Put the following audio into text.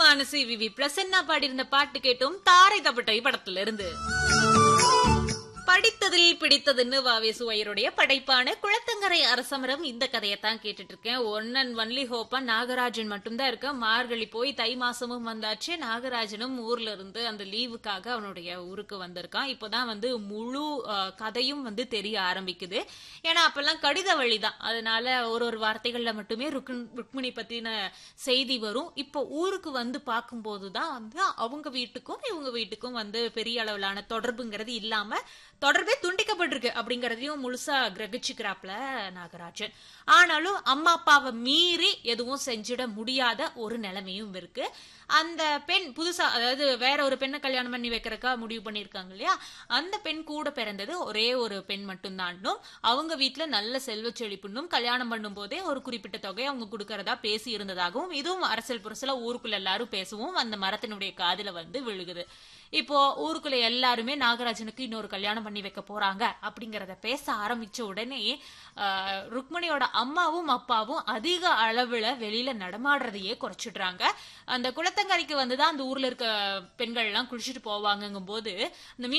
மானசி விவி பிரசன்னா பாடியிருந்த பாட்டு கேட்டும் தாரை தப்பட்டை படத்துல இருந்து படித்ததில் பிடித்ததுன்னு வாவே சுவையருடைய படைப்பான குளத்தங்கரை அரசமரம் இந்த கதையை தான் கேட்டுட்டு இருக்கேன் ஒன் அண்ட் ஒன்லி ஹோப்பா நாகராஜன் மட்டும்தான் இருக்க மார்கழி போய் தை மாசமும் வந்தாச்சு நாகராஜனும் ஊர்ல இருந்து அந்த லீவுக்காக அவனுடைய ஊருக்கு வந்திருக்கான் இப்போதான் வந்து முழு அஹ், கதையும் வந்து தெரிய ஆரம்பிக்குது ஏன்னா அப்பெல்லாம் கடித வழிதான் அதனால ஒரு ஒரு வார்த்தைகள்ல மட்டுமே ருக்குன் ருக்மிணி பத்தின செய்தி வரும் இப்போ ஊருக்கு வந்து பார்க்கும்போது தான் வந்து அவங்க வீட்டுக்கும் இவங்க வீட்டுக்கும் வந்து பெரிய அளவிலான தொடர்புங்கிறது இல்லாம தொடர்பே துண்டிக்கப்பட்டிருக்கு அப்படிங்கறதையும் முழுசா கிரகிச்சுக்கிறாப்ல நாகராஜன் ஆனாலும் அம்மா அப்பாவை மீறி எதுவும் செஞ்சிட முடியாத ஒரு நிலைமையும் இருக்கு அந்த பெண் புதுசா அதாவது வேற ஒரு பெண்ணை கல்யாணம் பண்ணி வைக்கிறக்கா முடிவு பண்ணிருக்காங்க இல்லையா அந்த பெண் கூட பிறந்தது ஒரே ஒரு பெண் மட்டும்தான்னும் அவங்க வீட்டுல நல்ல செல்வ செழிப்புன்னும் கல்யாணம் பண்ணும் போதே ஒரு குறிப்பிட்ட தொகை அவங்க கொடுக்கறதா பேசி இருந்ததாகவும் இதுவும் அரசியல் புரசல ஊருக்குள்ள எல்லாரும் பேசவும் அந்த மரத்தினுடைய காதுல வந்து விழுகுது இப்போ ஊருக்குள்ள எல்லாருமே நாகராஜனுக்கு இன்னொரு கல்யாணம் பண்ணி வைக்க போறாங்க அப்படிங்கறத பேச ஆரம்பிச்ச உடனே ஆஹ், ருக்மணியோட அம்மாவும் அப்பாவும் அதிக அளவுல வெளியில நடமாடுறதையே குறைச்சிடுறாங்க அந்த குளத்தங்கரைக்கு வந்துதான் அந்த ஊர்ல இருக்க பெண்கள் எல்லாம் குளிச்சுட்டு போவாங்கங்கும் போது இந்த மீன்